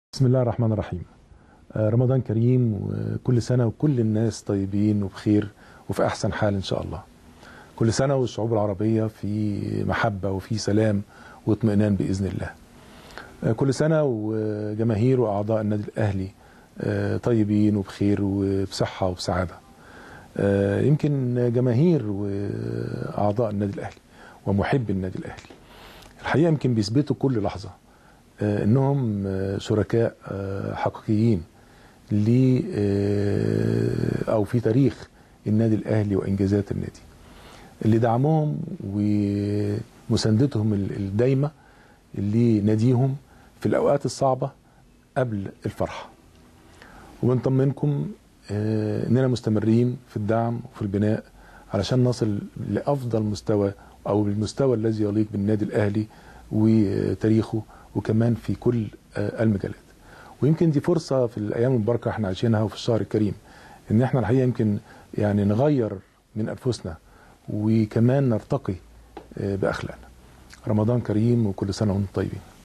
بسم الله الرحمن الرحيم آه، رمضان كريم وكل سنة وكل الناس طيبين وبخير وفي أحسن حال إن شاء الله كل سنة والشعوب العربية في محبة وفي سلام واطمئنان بإذن الله آه، كل سنة وجماهير وأعضاء النادي الأهلي آه، طيبين وبخير وبصحة وبسعادة آه، يمكن جماهير وأعضاء النادي الأهلي ومحب النادي الأهلي الحقيقة يمكن بيثبتوا كل لحظة آه، انهم آه، شركاء آه، حقيقيين ل آه، او في تاريخ النادي الاهلي وانجازات النادي اللي دعمهم ومساندتهم ال- الدايمه لناديهم في الاوقات الصعبه قبل الفرحه وبنطمنكم آه، اننا مستمرين في الدعم وفي البناء علشان نصل لافضل مستوى او المستوى الذي يليق بالنادي الاهلي وتاريخه وكمان في كل آه، المجالات ويمكن دي فرصه في الايام المباركه احنا عايشينها وفي الشهر الكريم ان احنا الحقيقه يمكن يعني نغير من انفسنا وكمان نرتقي آه، باخلاقنا رمضان كريم وكل سنه وانتم طيبين